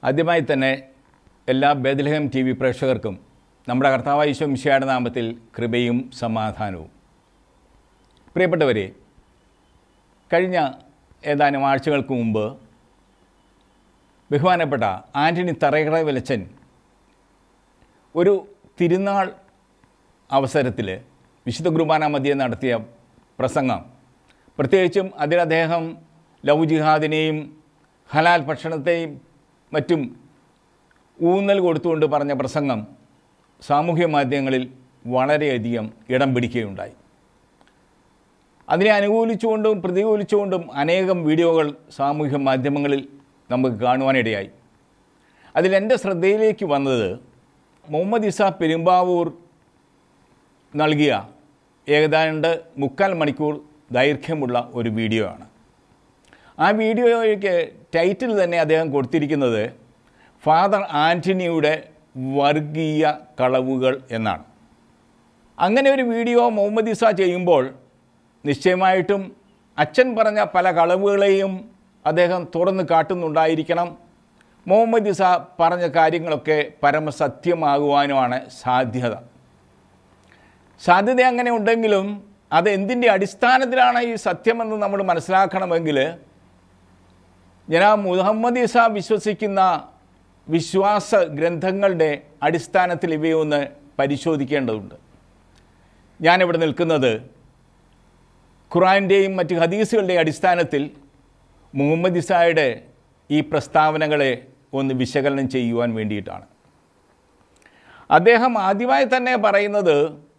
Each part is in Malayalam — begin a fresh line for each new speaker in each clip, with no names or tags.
ആദ്യമായി തന്നെ എല്ലാ ബേദലഹം ടി വി പ്രേക്ഷകർക്കും നമ്മുടെ കർത്താവ് ഈശോ മിശിയുടെ നാമത്തിൽ കൃപയും സമാധാനവും പ്രിയപ്പെട്ടവരെ കഴിഞ്ഞ ഏതാനും ആഴ്ചകൾക്ക് മുമ്പ് ബഹുമാനപ്പെട്ട ആൻ്റണി തറയറ വിലച്ചൻ ഒരു തിരുനാൾ അവസരത്തിൽ വിശുദ്ധ കുർബാന മധ്യേ നടത്തിയ പ്രസംഗം പ്രത്യേകിച്ചും അതിൽ അദ്ദേഹം ലവ് ജിഹാദിനെയും ഹലാൽ ഭക്ഷണത്തെയും മറ്റും ഊന്നൽ കൊടുത്തുകൊണ്ട് പറഞ്ഞ പ്രസംഗം സാമൂഹ്യ മാധ്യമങ്ങളിൽ വളരെയധികം ഇടം പിടിക്കുകയുണ്ടായി അതിനെ അനുകൂലിച്ചുകൊണ്ടും പ്രതികൂലിച്ചുകൊണ്ടും അനേകം വീഡിയോകൾ സാമൂഹ്യ മാധ്യമങ്ങളിൽ നമുക്ക് കാണുവാനിടയായി അതിലെൻ്റെ ശ്രദ്ധയിലേക്ക് വന്നത് മുഹമ്മദ് ഇസ പെരുമ്പാവൂർ നൽകിയ ഏതാണ്ട് മുക്കാൽ മണിക്കൂർ ദൈർഘ്യമുള്ള ഒരു വീഡിയോ ആണ് ആ വീഡിയോയ്ക്ക് ടൈറ്റിൽ തന്നെ അദ്ദേഹം കൊടുത്തിരിക്കുന്നത് ഫാദർ ആൻ്റണിയുടെ വർഗീയ കളവുകൾ എന്നാണ് അങ്ങനെ ഒരു വീഡിയോ മുഹമ്മദ് ഇസ ചെയ്യുമ്പോൾ നിശ്ചയമായിട്ടും അച്ഛൻ പറഞ്ഞ പല കളവുകളെയും അദ്ദേഹം തുറന്ന് കാട്ടുന്നുണ്ടായിരിക്കണം മുഹമ്മദ് ഇസ പറഞ്ഞ കാര്യങ്ങളൊക്കെ പരമസത്യമാകുവാനുമാണ് സാധ്യത സാധ്യത അങ്ങനെ ഉണ്ടെങ്കിലും അത് എന്തിൻ്റെ അടിസ്ഥാനത്തിലാണ് ഈ സത്യമെന്ന് നമ്മൾ മനസ്സിലാക്കണമെങ്കിൽ ഞാൻ ആ മുഹമ്മദ് ഇസ വിശ്വസിക്കുന്ന വിശ്വാസ ഗ്രന്ഥങ്ങളുടെ അടിസ്ഥാനത്തിൽ ഇവയൊന്ന് പരിശോധിക്കേണ്ടതുണ്ട് ഞാനിവിടെ നിൽക്കുന്നത് ഖുറാൻ്റെയും മറ്റ് ഹദീസുകളുടെയും അടിസ്ഥാനത്തിൽ മുഹമ്മദ് ഇസായുടെ ഈ പ്രസ്താവനകളെ ഒന്ന് വിശകലനം ചെയ്യുവാൻ വേണ്ടിയിട്ടാണ് അദ്ദേഹം ആദ്യമായി തന്നെ പറയുന്നത്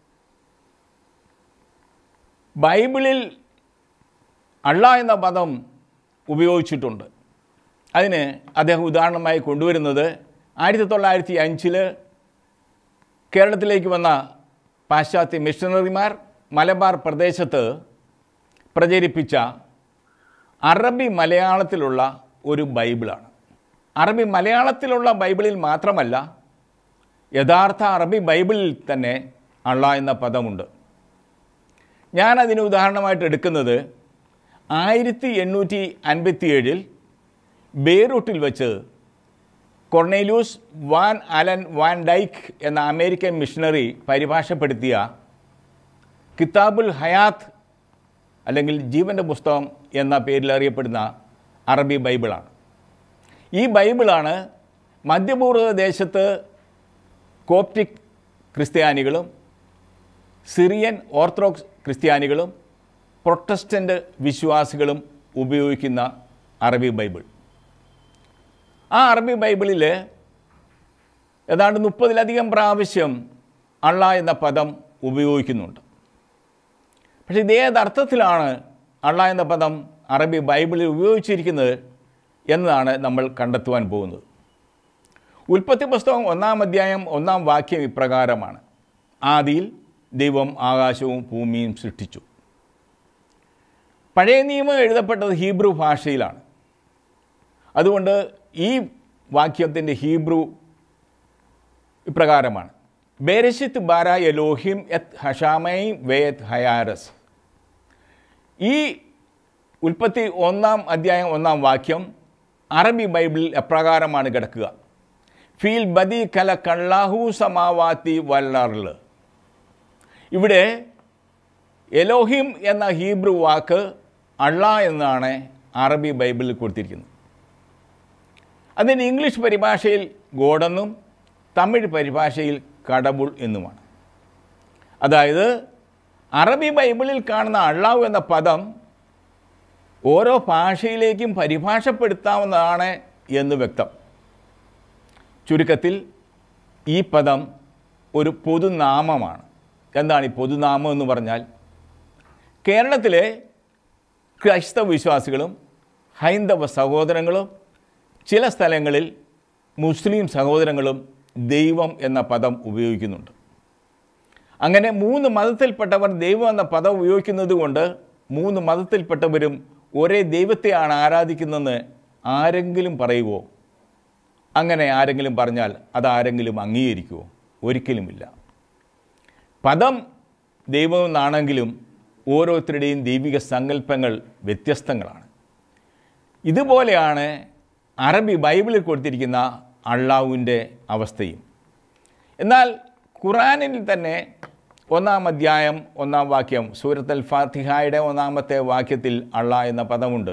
ബൈബിളിൽ അള്ള എന്ന പദം ഉപയോഗിച്ചിട്ടുണ്ട് അതിന് അദ്ദേഹം ഉദാഹരണമായി കൊണ്ടുവരുന്നത് ആയിരത്തി തൊള്ളായിരത്തി അഞ്ചിൽ കേരളത്തിലേക്ക് വന്ന പാശ്ചാത്യ മിഷണറിമാർ മലബാർ പ്രദേശത്ത് പ്രചരിപ്പിച്ച അറബി മലയാളത്തിലുള്ള ഒരു ബൈബിളാണ് അറബി മലയാളത്തിലുള്ള ബൈബിളിൽ മാത്രമല്ല യഥാർത്ഥ അറബി ബൈബിളിൽ തന്നെ അള്ള എന്ന പദമുണ്ട് ഞാൻ അതിന് ഉദാഹരണമായിട്ട് എടുക്കുന്നത് ആയിരത്തി എണ്ണൂറ്റി അൻപത്തി ഏഴിൽ ബെയ്റൂട്ടിൽ വെച്ച് Cornelius Van Alen Van Dyck എന്ന അമേരിക്കൻ മിഷണറി പരിഭാഷപ്പെടുത്തിയ കിതാബുൽ ഹയാത്ത് അല്ലെങ്കിൽ ജീവൻ്റെ പുസ്തകം എന്ന പേരിൽ അറിയപ്പെടുന്ന അറബി ബൈബിളാണ് ഈ ബൈബിളാണ് മധ്യപൂർവ്വ ദേശത്ത് കോപ്റ്റിക് ക്രിസ്ത്യാനികളും സിറിയൻ ഓർത്തഡോക്സ് ക്രിസ്ത്യാനികളും പ്രൊട്ടസ്റ്റൻ്റ് വിശ്വാസികളും ഉപയോഗിക്കുന്ന അറബി ബൈബിൾ ആ അറബി ബൈബിളിൽ ഏതാണ്ട് മുപ്പതിലധികം പ്രാവശ്യം അള്ള എന്ന പദം ഉപയോഗിക്കുന്നുണ്ട് പക്ഷേ ഇത് ഏതർത്ഥത്തിലാണ് അള്ള എന്ന പദം അറബി ബൈബിളിൽ ഉപയോഗിച്ചിരിക്കുന്നത് എന്നതാണ് നമ്മൾ കണ്ടെത്തുവാൻ പോകുന്നത് ഉൽപ്പത്തി പുസ്തകം ഒന്നാം അധ്യായം ഒന്നാം വാക്യം ഇപ്രകാരമാണ് ആദിയിൽ ദൈവം ആകാശവും ഭൂമിയും സൃഷ്ടിച്ചു പഴയ നിയമം എഴുതപ്പെട്ടത് ഹീബ്രു ഭാഷയിലാണ് അതുകൊണ്ട് ഈ വാക്യത്തിൻ്റെ ഹീബ്രു ഇപ്രകാരമാണ് ബേരശിത്ത് ബാര എലോഹിം എത് ഹഷാമൈ വേത് ഹയാരസ് ഈ ഉൽപ്പത്തി ഒന്നാം അധ്യായം ഒന്നാം വാക്യം അറബി ബൈബിളിൽ എപ്രകാരമാണ് കിടക്കുക ഫീൽ ബദി കല കള്ളാഹു സമാവാത്തി വല്ലാറിൽ ഇവിടെ എലോഹിം എന്ന ഹീബ്രു വാക്ക് അള്ള എന്നാണ് അറബി ബൈബിളിൽ കൊടുത്തിരിക്കുന്നത് അതിന് ഇംഗ്ലീഷ് പരിഭാഷയിൽ ഗോഡെന്നും തമിഴ് പരിഭാഷയിൽ കടബുൾ എന്നുമാണ് അതായത് അറബി ബൈബിളിൽ കാണുന്ന അള്ളാഹു എന്ന പദം ഓരോ ഭാഷയിലേക്കും പരിഭാഷപ്പെടുത്താവുന്നതാണ് എന്ന് വ്യക്തം ചുരുക്കത്തിൽ ഈ പദം ഒരു പൊതുനാമമാണ് എന്താണ് ഈ പൊതുനാമം എന്ന് പറഞ്ഞാൽ കേരളത്തിലെ ക്രൈസ്തവ വിശ്വാസികളും ഹൈന്ദവ സഹോദരങ്ങളും ചില സ്ഥലങ്ങളിൽ മുസ്ലിം സഹോദരങ്ങളും ദൈവം എന്ന പദം ഉപയോഗിക്കുന്നുണ്ട് അങ്ങനെ മൂന്ന് മതത്തിൽപ്പെട്ടവർ ദൈവം എന്ന പദം ഉപയോഗിക്കുന്നത് കൊണ്ട് മൂന്ന് മതത്തിൽപ്പെട്ടവരും ഒരേ ദൈവത്തെയാണ് ആരാധിക്കുന്നതെന്ന് ആരെങ്കിലും പറയുമോ അങ്ങനെ ആരെങ്കിലും പറഞ്ഞാൽ അതാരെങ്കിലും അംഗീകരിക്കുമോ ഒരിക്കലുമില്ല പദം ദൈവമെന്നാണെങ്കിലും ഓരോരുത്തരുടെയും ദൈവിക സങ്കല്പങ്ങൾ വ്യത്യസ്തങ്ങളാണ് ഇതുപോലെയാണ് അറബി ബൈബിളിൽ കൊടുത്തിരിക്കുന്ന അള്ളാഹുവിൻ്റെ അവസ്ഥയും എന്നാൽ ഖുറാനിൽ തന്നെ ഒന്നാം അധ്യായം ഒന്നാം വാക്യം സൂരത്ത് അൽ ഫാത്തിഹായുടെ ഒന്നാമത്തെ വാക്യത്തിൽ അള്ളാ എന്ന പദമുണ്ട്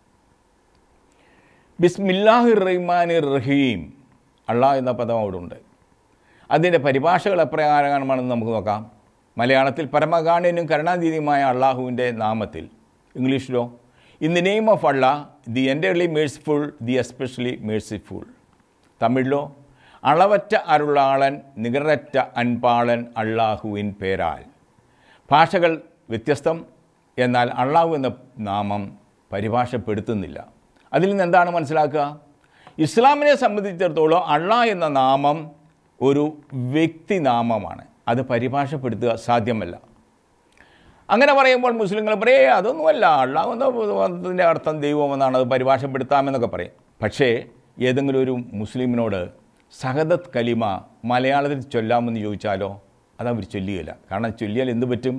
ബിസ്മില്ലാഹിർ റഹ്മാനിർ റഹീം അള്ളാ എന്ന പദം അവിടെ ഉണ്ട് അതിൻ്റെ പരിഭാഷകൾ എപ്രകാരമാണെന്ന് നമുക്ക് നോക്കാം മലയാളത്തിൽ പരമകാണ്യനും കരുണാതീതിയുമായ അള്ളാഹുവിൻ്റെ നാമത്തിൽ ഇംഗ്ലീഷിലോ in the name of Allah the entirely merciful the especially merciful തമിഴിലോ അളവറ്റ അരുളാളൻ നികരറ്റ അൻപാളൻ അള്ളാഹുവിൻ പേരാൽ ഭാഷകൾ വ്യത്യസ്തം എന്നാൽ അള്ളാഹു എന്ന നാമം പരിഭാഷപ്പെടുത്തുന്നില്ല അതിൽ നിന്ന് എന്താണ് മനസ്സിലാക്കുക ഇസ്ലാമിനെ സംബന്ധിച്ചിടത്തോളം അള്ളാ എന്ന നാമം ഒരു വ്യക്തിനാമമാണ് അത് പരിഭാഷപ്പെടുത്തുക സാധ്യമല്ല അങ്ങനെ പറയുമ്പോൾ മുസ്ലിങ്ങൾ പറയേ അതൊന്നുമല്ല അള്ളാഹു എന്ന പദത്തിൻ്റെ അർത്ഥം ദൈവമെന്നാണ് അത് പരിഭാഷപ്പെടുത്താമെന്നൊക്കെ പറയും പക്ഷേ ഏതെങ്കിലും ഒരു മുസ്ലിമിനോട് സഹദത്ത് കലിമ മലയാളത്തിൽ ചൊല്ലാമെന്ന് ചോദിച്ചാലോ അതവർ ചൊല്ലുകയില്ല കാരണം ചൊല്ലിയാൽ എന്ത് പറ്റും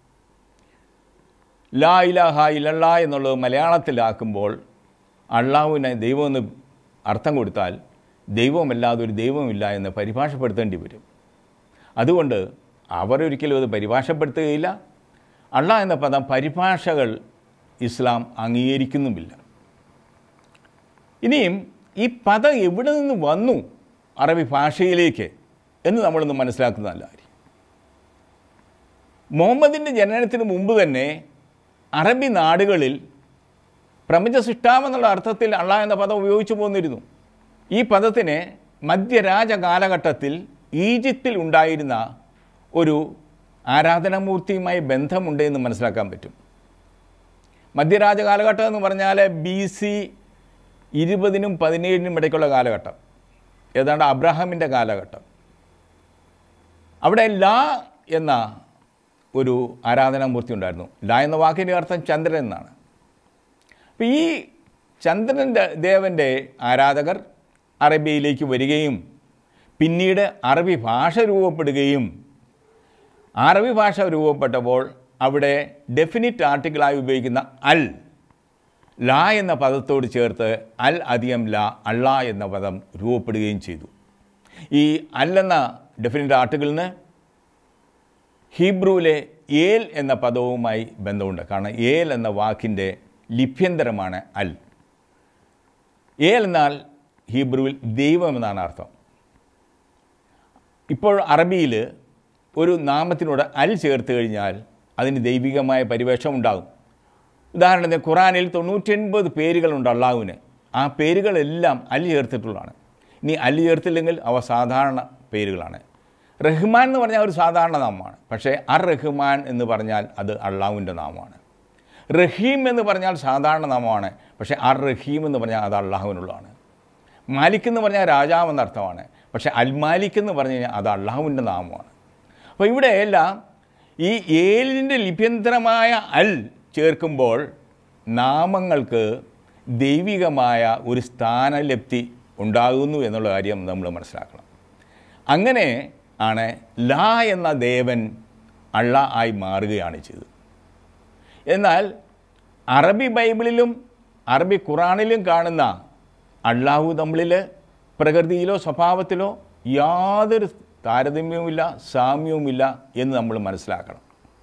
ലാ ഇലാഹ ഇലല്ല എന്നുള്ളത് മലയാളത്തിലാക്കുമ്പോൾ അള്ളാഹുവിനെ ദൈവമെന്ന് അർത്ഥം കൊടുത്താൽ ദൈവമല്ലാതെ ഒരു ദൈവമില്ല എന്ന് പരിഭാഷപ്പെടുത്തേണ്ടി വരും അതുകൊണ്ട് അവരൊരിക്കലും അത് പരിഭാഷപ്പെടുത്തുകയില്ല അള്ള എന്ന പദം പരിഭാഷകൾ ഇസ്ലാം അംഗീകരിക്കുന്നുമില്ല ഇനിയും ഈ പദം എവിടെ നിന്ന് വന്നു അറബി ഭാഷയിലേക്ക് എന്ന് നമ്മളൊന്ന് മനസ്സിലാക്കുന്ന നല്ല കാര്യം മുഹമ്മദിൻ്റെ ജനനത്തിന് മുമ്പ് തന്നെ അറബി നാടുകളിൽ പ്രപഞ്ച സൃഷ്ടാവെന്നുള്ള അർത്ഥത്തിൽ അള്ള എന്ന പദം ഉപയോഗിച്ചു പോന്നിരുന്നു ഈ പദത്തിന് മധ്യരാജ കാലഘട്ടത്തിൽ ഈജിപ്തിൽ ഉണ്ടായിരുന്ന ഒരു ആരാധനാമൂർത്തിയുമായി ബന്ധമുണ്ട് എന്ന് മനസ്സിലാക്കാൻ പറ്റും മധ്യരാജ കാലഘട്ടം എന്ന് പറഞ്ഞാൽ ബി സി ഇരുപതിനും പതിനേഴിനും ഇടയ്ക്കുള്ള കാലഘട്ടം ഏതാണ്ട് അബ്രഹാമിൻ്റെ കാലഘട്ടം അവിടെ ലാ എന്ന ഒരു ആരാധനാമൂർത്തി ഉണ്ടായിരുന്നു ലാ എന്ന വാക്കിൻ്റെ അർത്ഥം ചന്ദ്രൻ എന്നാണ് അപ്പോൾ ഈ ചന്ദ്രൻ്റെ ദേവൻ്റെ ആരാധകർ അറബിയിലേക്ക് വരികയും പിന്നീട് അറബി ഭാഷ രൂപപ്പെടുകയും അറബി ഭാഷ രൂപപ്പെട്ടപ്പോൾ അവിടെ ഡെഫിനിറ്റ് ആർട്ടിക്കിളായി ഉപയോഗിക്കുന്ന അൽ ലാ എന്ന പദത്തോട് ചേർത്ത് അൽ അധികം ലാ അള്ള എന്ന പദം രൂപപ്പെടുകയും ചെയ്തു ഈ അൽ എന്ന ഡെഫിനിറ്റ് ആർട്ടിക്കിളിന് ഹീബ്രുവിലെ ഏൽ എന്ന പദവുമായി ബന്ധമുണ്ട് കാരണം ഏൽ എന്ന വാക്കിൻ്റെ ലിപ്യന്തരമാണ് അൽ ഏൽ എന്നാൽ ഹീബ്രുവിൽ ദൈവം എന്നാണ് അർത്ഥം ഇപ്പോൾ അറബിയിൽ ഒരു നാമത്തിനോട് അൽ ചേർത്ത് കഴിഞ്ഞാൽ അതിന് ദൈവികമായ പരിവേഷം ഉണ്ടാകും ഉദാഹരണത്തിന് ഖുറാനിൽ തൊണ്ണൂറ്റൊൻപത് പേരുകളുണ്ട് അള്ളാഹുവിന് ആ പേരുകളെല്ലാം അൽ ചേർത്തിട്ടുള്ളതാണ് ഇനി അൽ ചേർത്തില്ലെങ്കിൽ അവ സാധാരണ പേരുകളാണ് റഹ്മാൻ എന്ന് പറഞ്ഞാൽ ഒരു സാധാരണ നാമമാണ് പക്ഷേ അർ റഹ്മാൻ എന്ന് പറഞ്ഞാൽ അത് അള്ളാഹുവിൻ്റെ നാമമാണ് റഹീം എന്ന് പറഞ്ഞാൽ സാധാരണ നാമമാണ് പക്ഷേ അർ റഹീം എന്ന് പറഞ്ഞാൽ അത് അള്ളാഹുവിനുള്ളതാണ് മാലിക് എന്ന് പറഞ്ഞാൽ രാജാവ് എന്ന അർത്ഥമാണ് പക്ഷേ അൽ മാലിക് എന്ന് പറഞ്ഞു കഴിഞ്ഞാൽ അത് അള്ളാഹുവിൻ്റെ നാമമാണ് അപ്പോൾ ഇവിടെ എല്ലാം ഈ ഏലിൻ്റെ ലിപ്യന്തരമായ അൽ ചേർക്കുമ്പോൾ നാമങ്ങൾക്ക് ദൈവികമായ ഒരു സ്ഥാനലബ്ധി ഉണ്ടാകുന്നു എന്നുള്ള കാര്യം നമ്മൾ മനസ്സിലാക്കണം അങ്ങനെ ആണ് ലാ എന്ന ദേവൻ അള്ള ആയി മാറുകയാണ് ചെയ്തത് എന്നാൽ അറബി ബൈബിളിലും അറബി ഖുറാനിലും കാണുന്ന അള്ളാഹു തമ്മിൽ പ്രകൃതിയിലോ സ്വഭാവത്തിലോ യാതൊരു താരതമ്യവുമില്ല സാമ്യവുമില്ല എന്ന് നമ്മൾ മനസ്സിലാക്കണം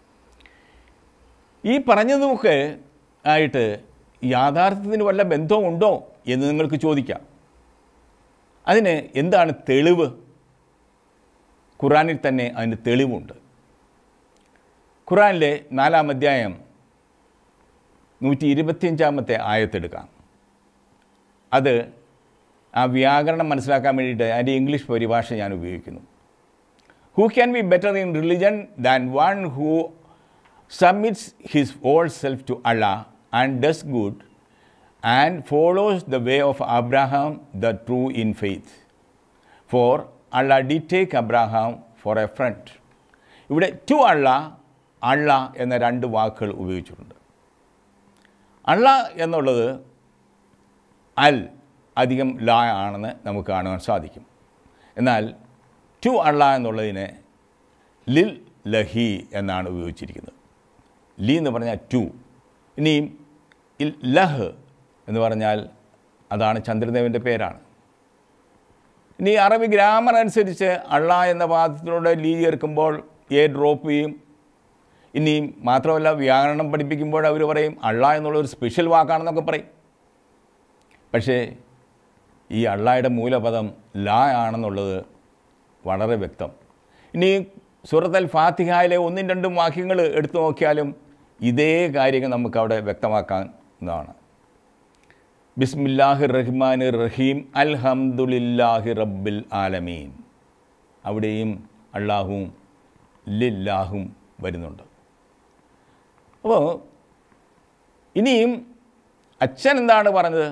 ഈ പറഞ്ഞതുമൊക്കെ ആയിട്ട് യാഥാർത്ഥ്യത്തിന് വല്ല ബന്ധമുണ്ടോ എന്ന് നിങ്ങൾക്ക് ചോദിക്കാം അതിന് എന്താണ് തെളിവ് ഖുറാനിൽ തന്നെ അതിന് തെളിവുണ്ട് ഖുറാനിലെ നാലാം അധ്യായം നൂറ്റി ഇരുപത്തിയഞ്ചാമത്തെ ആയത്തെടുക്കാം അത് ആ വ്യാകരണം മനസ്സിലാക്കാൻ വേണ്ടിയിട്ട് അതിൻ്റെ ഇംഗ്ലീഷ് പരിഭാഷ ഞാൻ ഉപയോഗിക്കുന്നു who can be better in religion than one who submits his whole self to Allah and does good and follows the way of Abraham, the true in faith. For Allah did take Abraham for a friend. ഇവിടെ ടു അള്ള അള്ള എന്ന രണ്ട് വാക്കുകൾ ഉപയോഗിച്ചിട്ടുണ്ട് അള്ള എന്നുള്ളത് അൽ അധികം ലാ ആണെന്ന് നമുക്ക് കാണുവാൻ സാധിക്കും എന്നാൽ ടു അള്ള എന്നുള്ളതിന് ലിൽ ലഹി എന്നാണ് ഉപയോഗിച്ചിരിക്കുന്നത് ലി എന്ന് പറഞ്ഞാൽ ടു ഇനിയും ഇൽ ലഹ് എന്ന് പറഞ്ഞാൽ അതാണ് ചന്ദ്രദേവൻ്റെ പേരാണ് ഇനി അറബി ഗ്രാമർ അനുസരിച്ച് അള്ള എന്ന പാദത്തിലൂടെ ലീ ചേർക്കുമ്പോൾ എ ഡ്രോപ്പ് ചെയ്യും ഇനി മാത്രമല്ല വ്യാകരണം പഠിപ്പിക്കുമ്പോൾ അവർ പറയും അള്ള എന്നുള്ള ഒരു സ്പെഷ്യൽ വാക്കാണെന്നൊക്കെ പറയും പക്ഷേ ഈ അള്ളായുടെ മൂലപദം ലാ ആണെന്നുള്ളത് വളരെ വ്യക്തം ഇനി സൂറത്ത് അൽ ഫാത്തിഹായിലെ ഒന്നും രണ്ടും വാക്യങ്ങൾ എടുത്തു നോക്കിയാലും ഇതേ കാര്യങ്ങൾ നമുക്ക് അവിടെ വ്യക്തമാക്കാവുന്നതാണ് ബിസ്മില്ലാഹി റഹ്മാൻ റഹീം അൽഹംദുലില്ലാഹി റബ്ബിൽ ആലമീൻ അവിടെയും അള്ളാഹുവും ലില്ലാഹും വരുന്നുണ്ട് അപ്പോൾ ഇനിയും അച്ഛൻ എന്താണ് പറഞ്ഞത്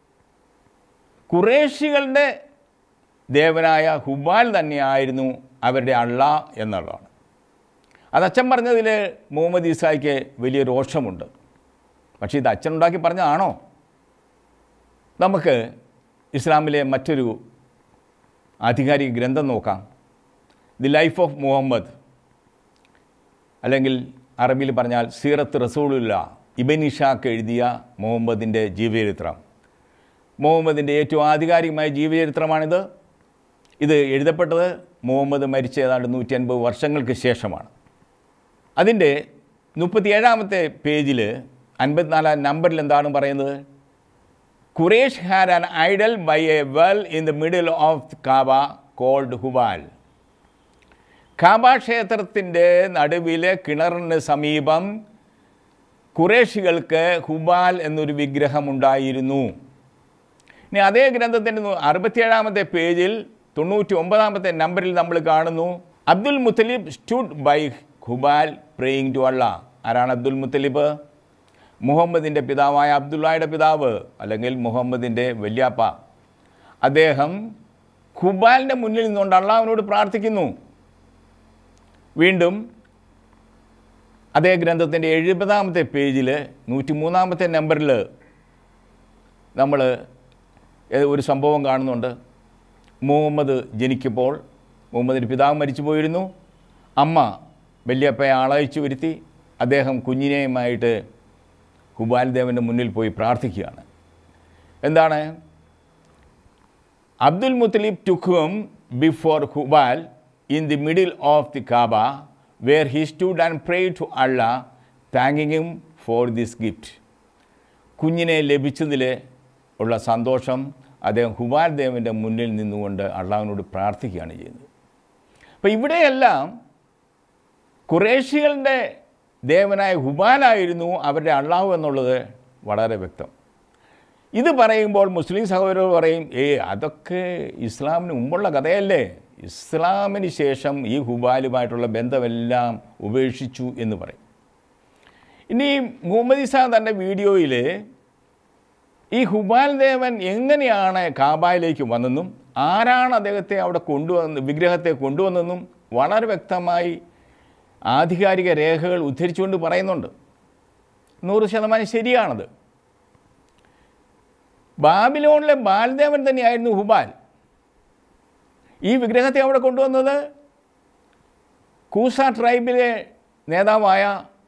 കുറേശികളുടെ ദേവനായ ഹുബാൽ തന്നെയായിരുന്നു അവരുടെ അള്ള എന്നുള്ളതാണ് അത് അച്ഛൻ പറഞ്ഞതിൽ മുഹമ്മദ് ഈസായ്ക്ക് വലിയ രോഷമുണ്ട് പക്ഷേ ഇത് അച്ഛൻ ഉണ്ടാക്കി പറഞ്ഞതാണോ നമുക്ക് ഇസ്ലാമിലെ മറ്റൊരു ആധികാരിക ഗ്രന്ഥം നോക്കാം ദി ലൈഫ് ഓഫ് മുഹമ്മദ് അല്ലെങ്കിൽ അറബിയിൽ പറഞ്ഞാൽ സീറത്ത് റസൂലുള്ള ഇബനിഷാക്ക് എഴുതിയ മുഹമ്മദിൻ്റെ ജീവചരിത്രം മുഹമ്മദിൻ്റെ ഏറ്റവും ആധികാരികമായ ജീവചരിത്രമാണിത് ഇത് എഴുതപ്പെട്ടത് മുഹമ്മദ് മരിച്ച ഏതാണ്ട് നൂറ്റി അൻപത് വർഷങ്ങൾക്ക് ശേഷമാണ് അതിൻ്റെ മുപ്പത്തിയേഴാമത്തെ പേജിൽ അൻപത്തിനാലാം നമ്പറിൽ എന്താണ് പറയുന്നത് Quraysh had an idol by a well in the middle of Kaaba called Hubal Kaaba ക്ഷേത്രത്തിൻ്റെ നടുവിലെ കിണറിന് സമീപം കുറേഷികൾക്ക് ഹുബാൽ എന്നൊരു വിഗ്രഹമുണ്ടായിരുന്നു ഇനി അതേ ഗ്രന്ഥത്തിൻ്റെ അറുപത്തിയേഴാമത്തെ പേജിൽ തൊണ്ണൂറ്റി ഒമ്പതാമത്തെ നമ്പറിൽ നമ്മൾ കാണുന്നു Abdul Muttalib stood by Hubal praying to Allah ആരാണ് അബ്ദുൽ മുത്തലിബ് മുഹമ്മദിൻ്റെ പിതാവായ അബ്ദുള്ളയുടെ പിതാവ് അല്ലെങ്കിൽ മുഹമ്മദിൻ്റെ വല്യാപ്പ അദ്ദേഹം ഹുബാലിൻ്റെ മുന്നിൽ നിന്നുകൊണ്ട് അള്ളാഹുവിനോട് പ്രാർത്ഥിക്കുന്നു വീണ്ടും അതേ ഗ്രന്ഥത്തിൻ്റെ എഴുപതാമത്തെ പേജിൽ നൂറ്റി മൂന്നാമത്തെ നമ്പറിൽ നമ്മൾ ഒരു സംഭവം കാണുന്നുണ്ട് മുഹമ്മദ് ജനിക്കുമ്പോൾ മുഹമ്മദിൻ്റെ പിതാവ് മരിച്ചു പോയിരുന്നു അമ്മ വല്യപ്പയെ ആളയച്ചു വരുത്തി അദ്ദേഹം കുഞ്ഞിനെയുമായിട്ട് ഹുബാൽ ദേവൻ്റെ മുന്നിൽ പോയി പ്രാർത്ഥിക്കുകയാണ് എന്താണ് Abdul Muttalib took him before Hubal in the middle of the Kaaba where he stood and pray to Allah thanking him for this gift കുഞ്ഞിനെ ലഭിച്ചതിൽ ഉള്ള സന്തോഷം അദ്ദേഹം ഹുബാൽ ദേവൻ്റെ മുന്നിൽ നിന്നുകൊണ്ട് അള്ളാഹുവിനോട് പ്രാർത്ഥിക്കുകയാണ് ചെയ്യുന്നത് അപ്പോൾ ഇവിടെയെല്ലാം കുറേശികളുടെ ദേവനായ ഹുബാലായിരുന്നു അവരുടെ അള്ളാഹു എന്നുള്ളത് വളരെ വ്യക്തം ഇത് പറയുമ്പോൾ മുസ്ലിം സഹോദരർ പറയും ഏ അതൊക്കെ ഇസ്ലാമിന് മുമ്പുള്ള കഥയല്ലേ ഇസ്ലാമിന് ശേഷം ഈ ഹുബാലുമായിട്ടുള്ള ബന്ധമെല്ലാം ഉപേക്ഷിച്ചു എന്ന് പറയും ഇനി മുഹമ്മദ് ഇസാ തൻ്റെ വീഡിയോയിൽ ഈ ഹുബാൽ ദേവൻ എങ്ങനെയാണ് കാബായിലേക്ക് വന്നെന്നും ആരാണ് അദ്ദേഹത്തെ അവിടെ കൊണ്ടുവന്ന് വിഗ്രഹത്തെ കൊണ്ടുവന്നെന്നും വളരെ വ്യക്തമായി ആധികാരിക രേഖകൾ ഉദ്ധരിച്ചുകൊണ്ട് പറയുന്നുണ്ട് നൂറ് ശതമാനം ശരിയാണത് ബാബിലോണിലെ ബാൽദേവൻ തന്നെയായിരുന്നു ഹുബാൽ ഈ വിഗ്രഹത്തെ അവിടെ കൊണ്ടുവന്നത് കൂസ ട്രൈബിലെ നേതാവായ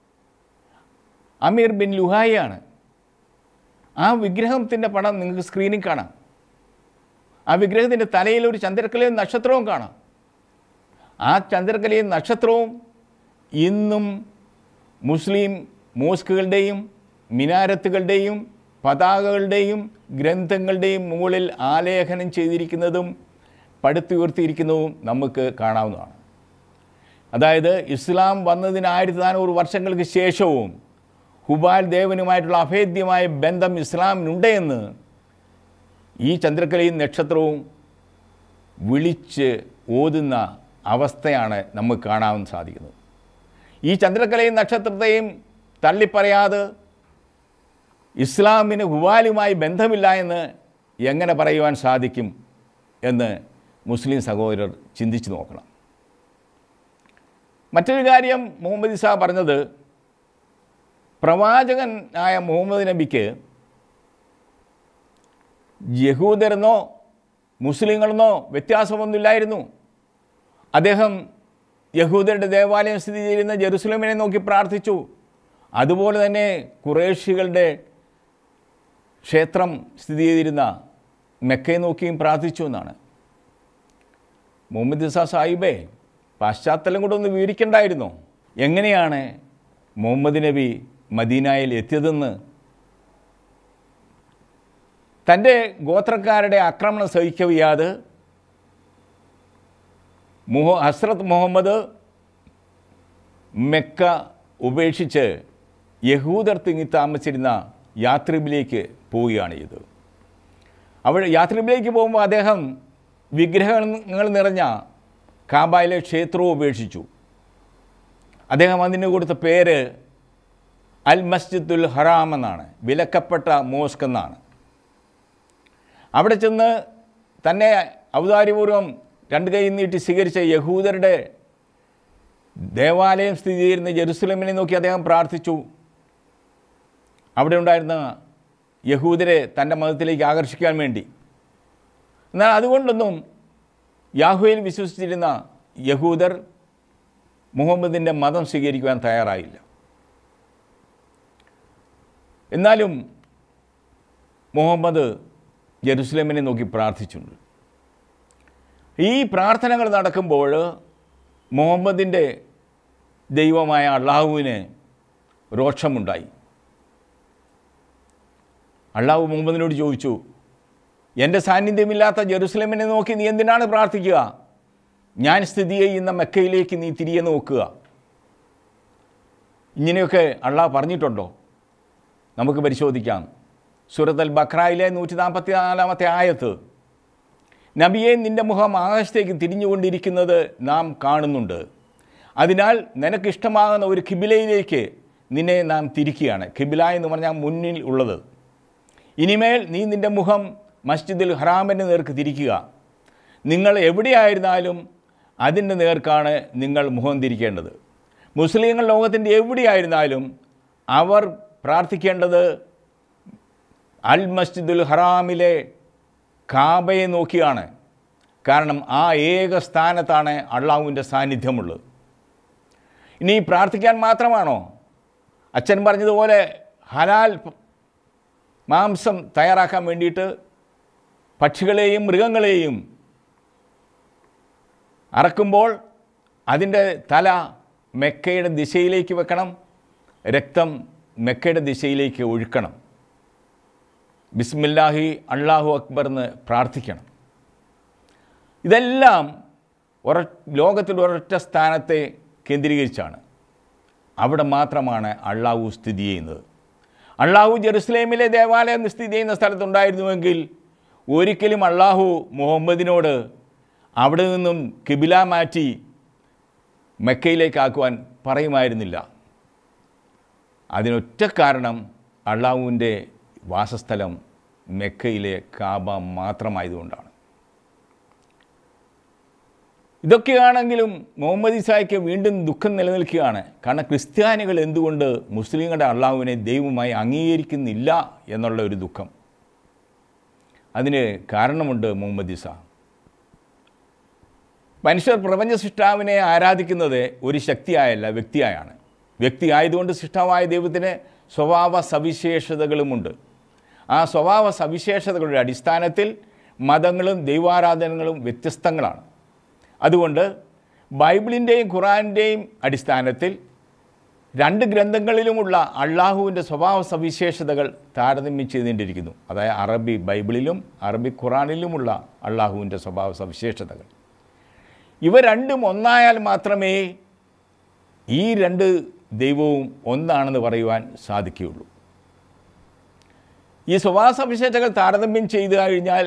അമീർ ബിൻ ലുഹായിയാണ് ആ വിഗ്രഹത്തിൻ്റെ പടം നിങ്ങൾക്ക് സ്ക്രീനിൽ കാണാം ആ വിഗ്രഹത്തിൻ്റെ തലയിൽ ഒരു ചന്ദ്രക്കലയും നക്ഷത്രവും കാണാം ആ ചന്ദ്രക്കലയും നക്ഷത്രവും ഇന്നും മുസ്ലിം മോസ്കുകളുടെയും മിനാരത്തുകളുടെയും പതാകകളുടെയും ഗ്രന്ഥങ്ങളുടെയും മുകളിൽ ആലേഖനം ചെയ്തിരിക്കുന്നതും പടുത്തുയർത്തിയിരിക്കുന്നതും നമുക്ക് കാണാവുന്നതാണ് അതായത് ഇസ്ലാം വന്നതിന് ആയിരത്തി നാനൂറ് വർഷങ്ങൾക്ക് ശേഷവും ഹുബാൽ ദേവനുമായിട്ടുള്ള അഭേദ്യമായ ബന്ധം ഇസ്ലാമിനുണ്ടെന്ന് ഈ ചന്ദ്രക്കലയും നക്ഷത്രവും വിളിച്ച് ഓതുന്ന അവസ്ഥയാണ് നമുക്ക് കാണാൻ സാധിക്കുന്നത് ഈ ചന്ദ്രക്കലയും നക്ഷത്രത്തെയും തള്ളിപ്പറയാതെ ഇസ്ലാമിന് ഹുവാലുമായി ബന്ധമില്ല എന്ന് എങ്ങനെ പറയുവാൻ സാധിക്കും എന്ന് മുസ്ലിം സഹോദരർ ചിന്തിച്ചു നോക്കണം മറ്റൊരു കാര്യം മുഹമ്മദ് ഇസാ പറഞ്ഞത് പ്രവാചകനായ മുഹമ്മദ് നബിക്ക് യഹൂദരെന്നോ മുസ്ലിങ്ങളെന്നോ വ്യത്യാസമൊന്നുമില്ലായിരുന്നു അദ്ദേഹം യഹൂദരുടെ ദേവാലയം സ്ഥിതി ചെയ്യുന്ന ജെറുസലേമിനെ നോക്കി പ്രാർത്ഥിച്ചു അതുപോലെ തന്നെ കുറേഷികളുടെ ക്ഷേത്രം സ്ഥിതി ചെയ്തിരുന്ന മെക്കയെ നോക്കിയും പ്രാർത്ഥിച്ചു എന്നാണ് മുഹമ്മദ് ഇസ സാഹിബേ പാശ്ചാത്തലം കൂടെ ഒന്ന് വിവരിക്കണ്ടായിരുന്നോ എങ്ങനെയാണ് മുഹമ്മദ് നബി മദീനായിൽ എത്തിയതെന്ന് തൻ്റെ ഗോത്രക്കാരുടെ ആക്രമണം സഹിക്കവയ്യാതെ മുഹ ഹസ്രത്ത് മുഹമ്മദ് മെക്ക ഉപേക്ഷിച്ച് യഹൂദർ തിങ്ങി താമസിച്ചിരുന്ന യാത്രിബിലേക്ക് പോവുകയാണ് ഇത് അവിടെ യാത്രിബിലേക്ക് പോകുമ്പോൾ അദ്ദേഹം വിഗ്രഹങ്ങൾ നിറഞ്ഞ കാബായിലെ ക്ഷേത്രവും ഉപേക്ഷിച്ചു അദ്ദേഹം അതിന് കൊടുത്ത പേര് അൽ മസ്ജിദുൽ ഹറാം എന്നാണ് വിലക്കപ്പെട്ട മോസ്ക് എന്നാണ് അവിടെ ചെന്ന് തന്നെ ഔദാര്യപൂർവ്വം രണ്ട് കൈ നീട്ടി സ്വീകരിച്ച യഹൂദരുടെ ദേവാലയം സ്ഥിതി ചെയ്യുന്ന ജെറുസലേമിനെ നോക്കി അദ്ദേഹം പ്രാർത്ഥിച്ചു അവിടെ ഉണ്ടായിരുന്ന യഹൂദരെ തൻ്റെ മതത്തിലേക്ക് ആകർഷിക്കാൻ വേണ്ടി എന്നാൽ അതുകൊണ്ടൊന്നും യാഹുവിൽ വിശ്വസിച്ചിരുന്ന യഹൂദർ മുഹമ്മദിൻ്റെ മതം സ്വീകരിക്കുവാൻ തയ്യാറായില്ല എന്നാലും മുഹമ്മദ് ജെറുസലേമിനെ നോക്കി പ്രാർത്ഥിച്ചിട്ടുണ്ട് ഈ പ്രാർത്ഥനകൾ നടക്കുമ്പോൾ മുഹമ്മദിൻ്റെ ദൈവമായ അള്ളാഹുവിന് രോക്ഷമുണ്ടായി അള്ളാഹു മുഹമ്മദിനോട് ചോദിച്ചു എൻ്റെ സാന്നിധ്യമില്ലാത്ത ജെറുസലേമിനെ നോക്കി നീ എന്തിനാണ് പ്രാർത്ഥിക്കുക ഞാൻ സ്ഥിതി ചെയ്യുന്ന മെക്കയിലേക്ക് നീ തിരികെ നോക്കുക ഇങ്ങനെയൊക്കെ അള്ളാഹ് പറഞ്ഞിട്ടുണ്ടോ നമുക്ക് പരിശോധിക്കാം സൂറത്ത് അൽ ബക്രായിലെ നൂറ്റി നാൽപ്പത്തി നാലാമത്തെ ആയത്ത് നബിയെ നിൻ്റെ മുഖം ആകാശത്തേക്ക് തിരിഞ്ഞുകൊണ്ടിരിക്കുന്നത് നാം കാണുന്നുണ്ട് അതിനാൽ നിനക്കിഷ്ടമാകുന്ന ഒരു കിബിലയിലേക്ക് നിന്നെ നാം തിരിക്കുകയാണ് കിബില എന്ന് പറഞ്ഞാൽ മുന്നിൽ ഉള്ളത് ഇനിമേൽ നീ നിൻ്റെ മുഖം മസ്ജിദുൽ ഹറാമിൻ്റെ നേർക്ക് തിരിക്കുക നിങ്ങൾ എവിടെയായിരുന്നാലും അതിൻ്റെ നേർക്കാണ് നിങ്ങൾ മുഖം തിരിക്കേണ്ടത് മുസ്ലിങ്ങൾ ലോകത്തിൻ്റെ എവിടെയായിരുന്നാലും അവർ പ്രാർത്ഥിക്കേണ്ടത് അൽ മസ്ജിദുൽ ഹറാമിലെ കാബയെ നോക്കിയാണ് കാരണം ആ ഏക സ്ഥാനത്താണ് അള്ളാഹുവിൻ്റെ സാന്നിധ്യമുള്ളത് ഇനി പ്രാർത്ഥിക്കാൻ മാത്രമാണോ അച്ഛൻ പറഞ്ഞതുപോലെ ഹലാൽ മാംസം തയ്യാറാക്കാൻ വേണ്ടിയിട്ട് പക്ഷികളെയും മൃഗങ്ങളെയും അറക്കുമ്പോൾ അതിൻ്റെ തല മെക്കയുടെ ദിശയിലേക്ക് വെക്കണം രക്തം മെക്കയുടെ ദിശയിലേക്ക് ഒഴുക്കണം ബിസ്മില്ലാഹി അള്ളാഹു അക്ബർ എന്ന് പ്രാർത്ഥിക്കണം ഇതെല്ലാം ഒര ലോകത്തിൽ ഒരൊറ്റ സ്ഥാനത്തെ കേന്ദ്രീകരിച്ചാണ് അവിടെ മാത്രമാണ് അള്ളാഹു സ്ഥിതി ചെയ്യുന്നത് അള്ളാഹു ജെറുസലേമിലെ ദേവാലയം സ്ഥിതി ചെയ്യുന്ന സ്ഥലത്തുണ്ടായിരുന്നുവെങ്കിൽ ഒരിക്കലും അള്ളാഹു മുഹമ്മദിനോട് അവിടെ നിന്നും കിബില മാറ്റി മെക്കയിലേക്കാക്കുവാൻ പറയുമായിരുന്നില്ല അതിനൊറ്റ കാരണം അള്ളാഹുവിൻ്റെ വാസസ്ഥലം മെക്കയിലെ കാബ മാത്രമായതുകൊണ്ടാണ് ഇതൊക്കെയാണെങ്കിലും മുഹമ്മദ് ഇസായ്ക്ക് വീണ്ടും ദുഃഖം നിലനിൽക്കുകയാണ് കാരണം ക്രിസ്ത്യാനികൾ എന്തുകൊണ്ട് മുസ്ലിങ്ങളുടെ അള്ളാഹുവിനെ ദൈവമായി അംഗീകരിക്കുന്നില്ല എന്നുള്ള ഒരു ദുഃഖം അതിന് കാരണമുണ്ട് മുഹമ്മദ് ഇസ മനുഷ്യർ പ്രപഞ്ച സൃഷ്ടാവിനെ ആരാധിക്കുന്നത് ഒരു ശക്തിയായല്ല വ്യക്തിയായാണ് വ്യക്തി ആയതുകൊണ്ട് സൃഷ്ടാവായ ദൈവത്തിന് സ്വഭാവ സവിശേഷതകളുമുണ്ട് ആ സ്വഭാവ സവിശേഷതകളുടെ അടിസ്ഥാനത്തിൽ മതങ്ങളും ദൈവാരാധനകളും വ്യത്യസ്തങ്ങളാണ് അതുകൊണ്ട് ബൈബിളിൻ്റെയും ഖുറാൻ്റെയും അടിസ്ഥാനത്തിൽ രണ്ട് ഗ്രന്ഥങ്ങളിലുമുള്ള അള്ളാഹുവിൻ്റെ സ്വഭാവ സവിശേഷതകൾ താരതമ്യം ചെയ്തുകൊണ്ടിരിക്കുന്നു അതായത് അറബി ബൈബിളിലും അറബി ഖുറാനിലുമുള്ള അള്ളാഹുവിൻ്റെ സ്വഭാവ സവിശേഷതകൾ ഇവ രണ്ടും ഒന്നായാൽ മാത്രമേ ഈ രണ്ട് ദൈവവും ഒന്നാണെന്ന് പറയുവാൻ സാധിക്കുകയുള്ളൂ ഈ സ്വഭാവ സവിശേഷതകൾ താരതമ്യം ചെയ്തു കഴിഞ്ഞാൽ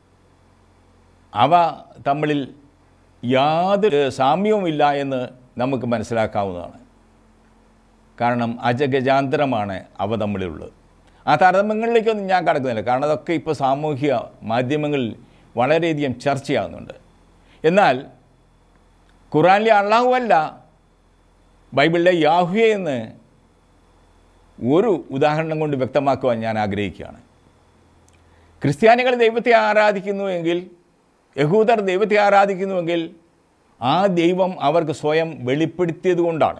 അവ തമ്മിൽ യാതൊരു സാമ്യവുമില്ല എന്ന് നമുക്ക് മനസ്സിലാക്കാവുന്നതാണ് കാരണം അജഗജാന്തരമാണ് അവ തമ്മിലുള്ളത് ആ താരതമ്യങ്ങളിലേക്കൊന്നും ഞാൻ കടക്കുന്നില്ല കാരണം അതൊക്കെ ഇപ്പോൾ സാമൂഹിക മാധ്യമങ്ങളിൽ വളരെയധികം ചർച്ചയാകുന്നുണ്ട് എന്നാൽ ഖുറാനിലെ അള്ളാഹു അല്ല ബൈബിളിലെ യാഹുവെ എന്ന് ഒരു ഉദാഹരണം കൊണ്ട് വ്യക്തമാക്കുവാൻ ഞാൻ ആഗ്രഹിക്കുകയാണ് ക്രിസ്ത്യാനികൾ ദൈവത്തെ ആരാധിക്കുന്നുവെങ്കിൽ യഹൂദർ ദൈവത്തെ ആരാധിക്കുന്നുവെങ്കിൽ ആ ദൈവം അവർക്ക് സ്വയം വെളിപ്പെടുത്തിയത് കൊണ്ടാണ്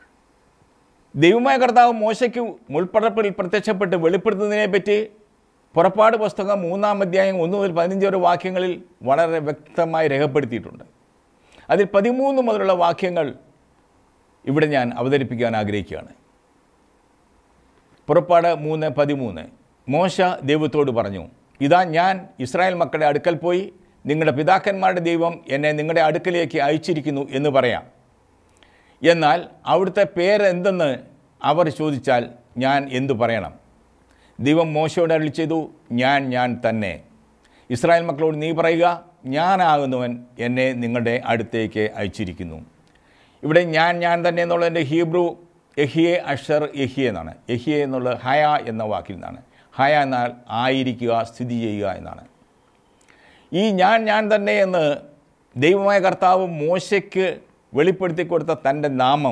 ദൈവമായ കർത്താവ് മോശയ്ക്ക് മുൾപ്പടപ്പിൽ പ്രത്യക്ഷപ്പെട്ട് വെളിപ്പെടുത്തുന്നതിനെ പറ്റി പുറപ്പാട് പുസ്തകം മൂന്നാം അധ്യായം ഒന്ന് മുതൽ പതിനഞ്ച് വരെ വാക്യങ്ങളിൽ വളരെ വ്യക്തമായി രേഖപ്പെടുത്തിയിട്ടുണ്ട് അതിൽ പതിമൂന്ന് മുതലുള്ള വാക്യങ്ങൾ ഇവിടെ ഞാൻ അവതരിപ്പിക്കാൻ ആഗ്രഹിക്കുകയാണ് പുറപ്പാട് മൂന്ന് പതിമൂന്ന് മോശ ദൈവത്തോട് പറഞ്ഞു ഇതാ ഞാൻ ഇസ്രായേൽ മക്കളുടെ അടുക്കൽ പോയി നിങ്ങളുടെ പിതാക്കന്മാരുടെ ദൈവം എന്നെ നിങ്ങളുടെ അടുക്കലേക്ക് അയച്ചിരിക്കുന്നു എന്ന് പറയാം എന്നാൽ അവിടുത്തെ പേരെന്തെന്ന് അവർ ചോദിച്ചാൽ ഞാൻ എന്തു പറയണം ദൈവം മോശയോട് അരുളി ചെയ്തു ഞാൻ ഞാൻ തന്നെ ഇസ്രായേൽ മക്കളോട് നീ പറയുക ഞാനാകുന്നവൻ എന്നെ നിങ്ങളുടെ അടുത്തേക്ക് അയച്ചിരിക്കുന്നു ഇവിടെ ഞാൻ ഞാൻ തന്നെ എന്നുള്ളതിൻ്റെ ഹീബ്രു യഹിയെ അഷർ യഹിയെ എന്നാണ് യഹിയെ എന്നുള്ളത് ഹയ എന്ന വാക്കിൽ നിന്നാണ് ഹയ എന്നാൽ ആയിരിക്കുക സ്ഥിതി ചെയ്യുക എന്നാണ് ഈ ഞാൻ ഞാൻ തന്നെ എന്ന് ദൈവമായ കർത്താവ് മോശയ്ക്ക് വെളിപ്പെടുത്തി കൊടുത്ത തൻ്റെ നാമം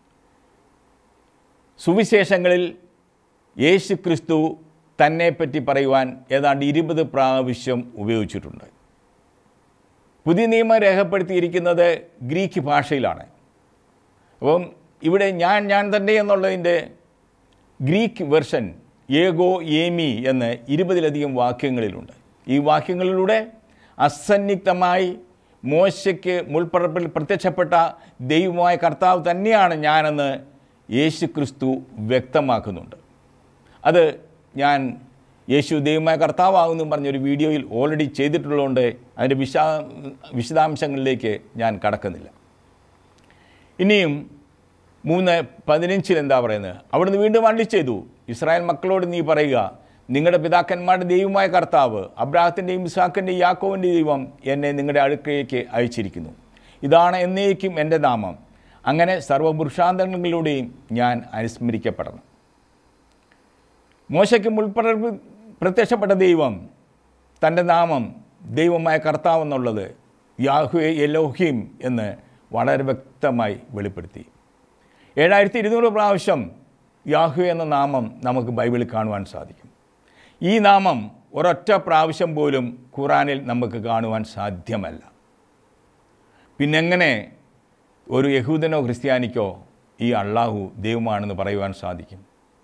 സുവിശേഷങ്ങളിൽ യേശു ക്രിസ്തു തന്നെപ്പറ്റി പറയുവാൻ ഏതാണ്ട് ഇരുപത് പ്രാവശ്യം ഉപയോഗിച്ചിട്ടുണ്ട് പുതിയ നിയമം രേഖപ്പെടുത്തിയിരിക്കുന്നത് ഗ്രീക്ക് ഭാഷയിലാണ് അപ്പം ഇവിടെ ഞാൻ ഞാൻ തന്നെ എന്നുള്ളതിൻ്റെ ഗ്രീക്ക് വെർഷൻ ഏഗോ ഏമി എന്ന് ഇരുപതിലധികം വാക്യങ്ങളിലുണ്ട് ഈ വാക്യങ്ങളിലൂടെ അസന്നിഗ്ധമായി മോശയ്ക്ക് മുൾപ്പറപ്പിൽ പ്രത്യക്ഷപ്പെട്ട ദൈവമായ കർത്താവ് തന്നെയാണ് ഞാനെന്ന് യേശു ക്രിസ്തു വ്യക്തമാക്കുന്നുണ്ട് അത് ഞാൻ യേശു ദൈവമായ കർത്താവാകുന്നു പറഞ്ഞൊരു വീഡിയോയിൽ ഓൾറെഡി ചെയ്തിട്ടുള്ളതുകൊണ്ട് അതിൻ്റെ വിശാ വിശദാംശങ്ങളിലേക്ക് ഞാൻ കടക്കുന്നില്ല ഇനിയും മൂന്ന് പതിനഞ്ചിൽ എന്താ പറയുന്നത് അവിടുന്ന് വീണ്ടും അള്ളി ചെയ്തു ഇസ്രായേൽ മക്കളോട് നീ പറയുക നിങ്ങളുടെ പിതാക്കന്മാരുടെ ദൈവമായ കർത്താവ് അബ്രാഹത്തിൻ്റെയും ഇസാക്കിൻ്റെയും യാക്കോവിൻ്റെ ദൈവം എന്നെ നിങ്ങളുടെ അടുക്കലേക്ക് അയച്ചിരിക്കുന്നു ഇതാണ് എന്നേക്കും എൻ്റെ നാമം അങ്ങനെ സർവപുരുഷാന്തരങ്ങളിലൂടെയും ഞാൻ അനുസ്മരിക്കപ്പെടണം മോശയ്ക്ക് മുൾപ്പറ പ്രത്യക്ഷപ്പെട്ട ദൈവം തൻ്റെ നാമം ദൈവമായ കർത്താവ് എന്നുള്ളത് യാഹുവെ എലോഹിം എന്ന് വളരെ വ്യക്തമായി വെളിപ്പെടുത്തി ഏഴായിരത്തി ഇരുന്നൂറ് പ്രാവശ്യം യാഹു എന്ന നാമം നമുക്ക് ബൈബിളിൽ കാണുവാൻ സാധിക്കും ഈ നാമം ഒരൊറ്റ പ്രാവശ്യം പോലും ഖുറാനിൽ നമുക്ക് കാണുവാൻ സാധ്യമല്ല പിന്നെങ്ങനെ ഒരു യഹൂദനോ ക്രിസ്ത്യാനിക്കോ ഈ അള്ളാഹു ദൈവമാണെന്ന് പറയുവാൻ സാധിക്കും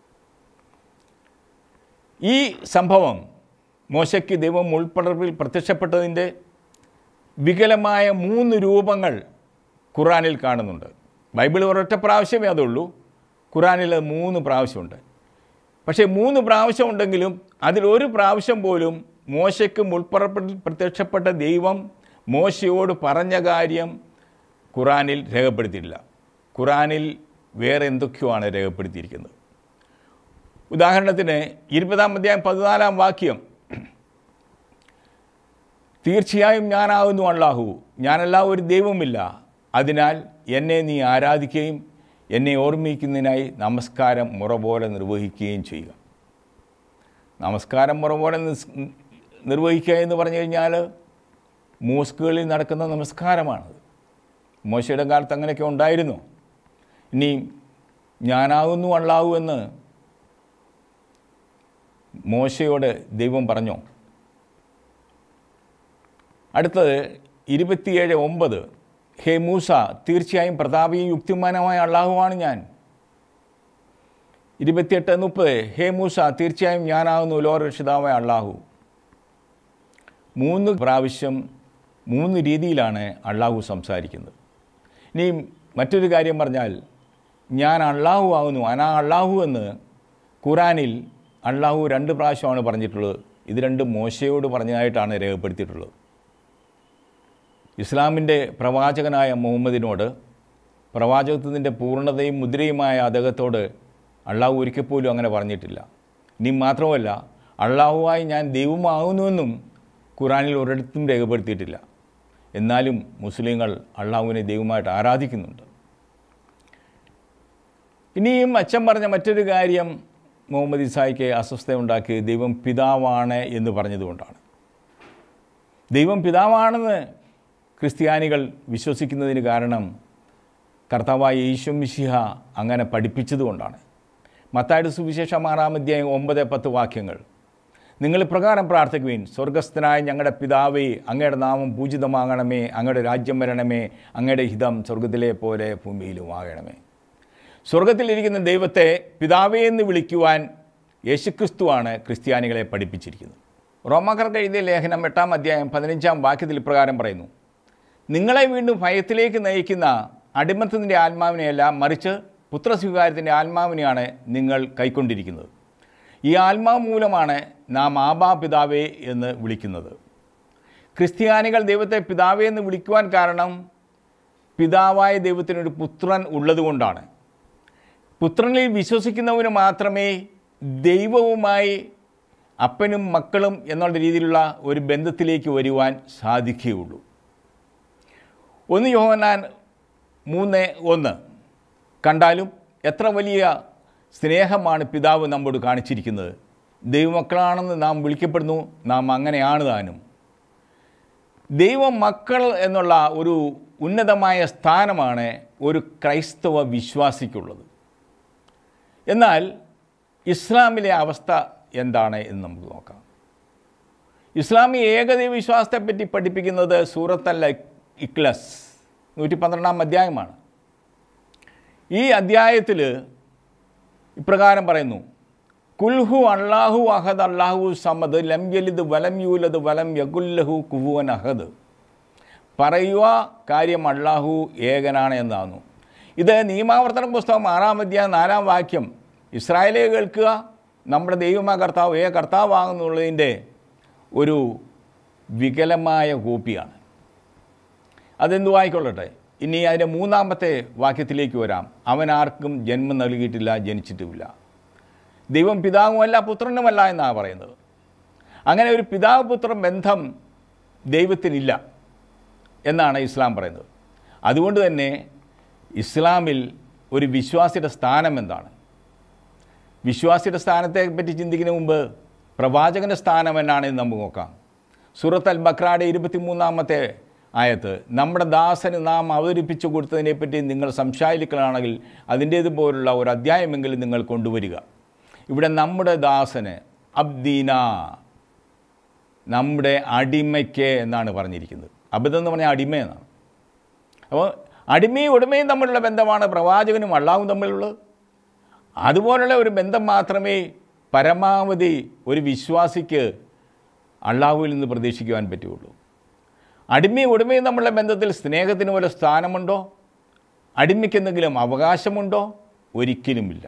ഈ സംഭവം മോശയ്ക്ക് ദൈവം ഉൾപ്പടർപ്പിൽ പ്രത്യക്ഷപ്പെട്ടതിൻ്റെ വികലമായ മൂന്ന് രൂപങ്ങൾ ഖുറാനിൽ കാണുന്നുണ്ട് ബൈബിൾ ഒരൊറ്റ പ്രാവശ്യമേ അതുള്ളൂ ഖുറാനിൽ അത് മൂന്ന് പ്രാവശ്യമുണ്ട് പക്ഷേ മൂന്ന് പ്രാവശ്യം ഉണ്ടെങ്കിലും അതിലൊരു പ്രാവശ്യം പോലും മോശയ്ക്ക് മുൾപ്പറപ്പിൽ പ്രത്യക്ഷപ്പെട്ട ദൈവം മോശയോട് പറഞ്ഞ കാര്യം ഖുറാനിൽ രേഖപ്പെടുത്തിയിട്ടില്ല ഖുറാനിൽ വേറെ എന്തൊക്കെയോ ആണ് രേഖപ്പെടുത്തിയിരിക്കുന്നത് ഉദാഹരണത്തിന് ഇരുപതാം അധ്യായം പതിനാലാം വാക്യം തീർച്ചയായും ഞാനാകുന്നു അള്ളാഹു ഞാനല്ല ഒരു ദൈവമില്ല അതിനാൽ എന്നെ നീ ആരാധിക്കുകയും എന്നെ ഓർമ്മിക്കുന്നതിനായി നമസ്കാരം മുറ പോലെ നിർവഹിക്കുകയും ചെയ്യുക നമസ്കാരം മുറ പോലെ നിസ്- നിർവഹിക്കുക എന്ന് പറഞ്ഞു കഴിഞ്ഞാൽ മോസ്കുകളിൽ നടക്കുന്ന നമസ്കാരമാണത് മോശയുടെ കാലത്ത് അങ്ങനെയൊക്കെ ഉണ്ടായിരുന്നു ഇനി ഞാനാകുന്നു അള്ളാഹു എന്ന് മോശയോട് ദൈവം പറഞ്ഞോ അടുത്തത് ഇരുപത്തിയേഴ് ഒമ്പത് ഹേ മൂസ തീർച്ചയായും പ്രതാപിയും യുക്തിമാനമായ അള്ളാഹുവാണ് ഞാൻ ഇരുപത്തിയെട്ട് മുപ്പത് ഹേ മൂസ തീർച്ചയായും ഞാനാകുന്നു ലോകരക്ഷിതാവായ അള്ളാഹു മൂന്ന് പ്രാവശ്യം മൂന്ന് രീതിയിലാണ് അള്ളാഹു സംസാരിക്കുന്നത് ഇനി മറ്റൊരു കാര്യം പറഞ്ഞാൽ ഞാൻ അള്ളാഹു ആകുന്നു അനാ അള്ളാഹു എന്ന് ഖുറാനിൽ അള്ളാഹു രണ്ട് പ്രാവശ്യമാണ് പറഞ്ഞിട്ടുള്ളത് ഇത് രണ്ടും മോശയോട് പറഞ്ഞതായിട്ടാണ് രേഖപ്പെടുത്തിയിട്ടുള്ളത് ഇസ്ലാമിൻ്റെ പ്രവാചകനായ മുഹമ്മദിനോട് പ്രവാചകത്വത്തിൻ്റെ പൂർണ്ണതയും മുദ്രയുമായ അദ്ദേഹത്തോട് അള്ളാഹു ഒരിക്കൽ പോലും അങ്ങനെ പറഞ്ഞിട്ടില്ല ഇനി മാത്രമല്ല അള്ളാഹുവായി ഞാൻ ദൈവമാകുന്നുവെന്നും ഖുറാനിൽ ഒരിടത്തും രേഖപ്പെടുത്തിയിട്ടില്ല എന്നാലും മുസ്ലിങ്ങൾ അള്ളാഹുവിനെ ദൈവമായിട്ട് ആരാധിക്കുന്നുണ്ട് ഇനിയും അച്ഛൻ പറഞ്ഞ മറ്റൊരു കാര്യം മുഹമ്മദ് ഇസായിക്ക് അസ്വസ്ഥയുണ്ടാക്കി ദൈവം പിതാവാണ് എന്ന് പറഞ്ഞതുകൊണ്ടാണ് ദൈവം പിതാവാണെന്ന് ക്രിസ്ത്യാനികൾ വിശ്വസിക്കുന്നതിന് കാരണം കർത്താവായ യേശു മിശിഹ അങ്ങനെ പഠിപ്പിച്ചതുകൊണ്ടാണ് മത്തായുടെ സുവിശേഷം ആറാം അധ്യായം ഒമ്പത് പത്ത് വാക്യങ്ങൾ നിങ്ങൾ പ്രകാരം പ്രാർത്ഥിക്കുവിൻ സ്വർഗസ്ഥനായ ഞങ്ങളുടെ പിതാവേ അങ്ങയുടെ നാമം പൂജിതമാകണമേ അങ്ങയുടെ രാജ്യം വരണമേ അങ്ങയുടെ ഹിതം സ്വർഗത്തിലെ പോലെ ഭൂമിയിലും ആകണമേ സ്വർഗത്തിലിരിക്കുന്ന ദൈവത്തെ പിതാവേ എന്ന് വിളിക്കുവാൻ യേശുക്രിസ്തുവാണ് ക്രിസ്ത്യാനികളെ പഠിപ്പിച്ചിരിക്കുന്നത് റോമാക്കാർക്ക് എഴുതിയ ലേഖനം എട്ടാം അധ്യായം പതിനഞ്ചാം വാക്യത്തിൽ ഇപ്രകാരം പറയുന്നു നിങ്ങളെ വീണ്ടും ഭയത്തിലേക്ക് നയിക്കുന്ന അടിമത്തത്തിൻ്റെ ആത്മാവിനെയല്ല മറിച്ച് പുത്രസ്വീകാരത്തിൻ്റെ ആത്മാവിനെയാണ് നിങ്ങൾ കൈക്കൊണ്ടിരിക്കുന്നത് ഈ ആത്മാവ് മൂലമാണ് നാം ആബാ പിതാവേ എന്ന് വിളിക്കുന്നത് ക്രിസ്ത്യാനികൾ ദൈവത്തെ പിതാവേ എന്ന് വിളിക്കുവാൻ കാരണം പിതാവായ ദൈവത്തിനൊരു പുത്രൻ ഉള്ളതുകൊണ്ടാണ് പുത്രനിൽ വിശ്വസിക്കുന്നവന് മാത്രമേ ദൈവവുമായി അപ്പനും മക്കളും എന്നുള്ള രീതിയിലുള്ള ഒരു ബന്ധത്തിലേക്ക് വരുവാൻ സാധിക്കുകയുള്ളൂ ഒന്ന് യോഹന്നാൻ മൂന്ന് ഒന്ന് കണ്ടാലും എത്ര വലിയ സ്നേഹമാണ് പിതാവ് നമ്മോട് കാണിച്ചിരിക്കുന്നത് ദൈവമക്കളാണെന്ന് നാം വിളിക്കപ്പെടുന്നു നാം അങ്ങനെയാണ് താനും ദൈവ മക്കൾ എന്നുള്ള ഒരു ഉന്നതമായ സ്ഥാനമാണ് ഒരു ക്രൈസ്തവ വിശ്വാസിക്കുള്ളത് എന്നാൽ ഇസ്ലാമിലെ അവസ്ഥ എന്താണ് എന്ന് നമുക്ക് നോക്കാം ഇസ്ലാമി ഏകദൈവ വിശ്വാസത്തെപ്പറ്റി പഠിപ്പിക്കുന്നത് സൂറത്തല്ല ഇക്ലസ് നൂറ്റി പന്ത്രണ്ടാം അധ്യായമാണ് ഈ അധ്യായത്തിൽ ഇപ്രകാരം പറയുന്നു കുൽഹു അള്ളാഹു അഹദ് അള്ളാഹു സമദ് ലം യലിദ് വലം യൂലദ് വലം യകുല്ലഹു കുഹുവൻ അഹദ് പറയുക കാര്യം അള്ളാഹു ഏകനാണ് എന്നാണ് ഇത് നിയമാവർത്തന പുസ്തകം ആറാം അധ്യായം നാലാം വാക്യം ഇസ്രായേലെ കേൾക്കുക നമ്മുടെ ദൈവമായ കർത്താവ് ഏ കർത്താവാകുന്നുള്ളതിൻ്റെ ഒരു വികലമായ കോപ്പിയാണ് അതെന്തു ആയിക്കൊള്ളട്ടെ ഇനി അതിൻ്റെ മൂന്നാമത്തെ വാക്യത്തിലേക്ക് വരാം അവൻ ആർക്കും ജന്മം നൽകിയിട്ടില്ല ജനിച്ചിട്ടുമില്ല ദൈവം പിതാവുമല്ല പുത്രനുമല്ല എന്നാണ് പറയുന്നത് അങ്ങനെ ഒരു പിതാവ് പുത്രൻ ബന്ധം ദൈവത്തിനില്ല എന്നാണ് ഇസ്ലാം പറയുന്നത് അതുകൊണ്ട് തന്നെ ഇസ്ലാമിൽ ഒരു വിശ്വാസിയുടെ സ്ഥാനം എന്താണ് വിശ്വാസിയുടെ സ്ഥാനത്തെ പറ്റി ചിന്തിക്കുന്നതിന് മുമ്പ് പ്രവാചകൻ്റെ സ്ഥാനം എന്നാണെന്ന് നമുക്ക് നോക്കാം സൂറത്ത് അൽ ബക്രായുടെ ഇരുപത്തിമൂന്നാമത്തെ ആയത്ത് നമ്മുടെ ദാസന് നാം അവതരിപ്പിച്ചു കൊടുത്തതിനെപ്പറ്റി നിങ്ങൾ സംശയാലുക്കളാണെങ്കിൽ അതിൻ്റേതുപോലുള്ള ഒരു അധ്യായമെങ്കിലും നിങ്ങൾ കൊണ്ടുവരിക ഇവിടെ നമ്മുടെ ദാസന് അബ്ദീന നമ്മുടെ അടിമയ്ക്ക് എന്നാണ് പറഞ്ഞിരിക്കുന്നത് അബദ്ധം എന്ന് പറഞ്ഞാൽ അടിമ എന്നാണ് അപ്പോൾ അടിമയും ഉടമയും തമ്മിലുള്ള ബന്ധമാണ് പ്രവാചകനും അള്ളാഹും തമ്മിലുള്ളത് അതുപോലുള്ള ഒരു ബന്ധം മാത്രമേ പരമാവധി ഒരു വിശ്വാസിക്ക് അള്ളാഹുവിൽ നിന്ന് പ്രതീക്ഷിക്കുവാൻ പറ്റുള്ളൂ അടിമയും ഉടമയും തമ്മിലുള്ള ബന്ധത്തിൽ സ്നേഹത്തിന് വല്ല സ്ഥാനമുണ്ടോ അടിമയ്ക്ക് എന്തെങ്കിലും അവകാശമുണ്ടോ ഒരിക്കലുമില്ല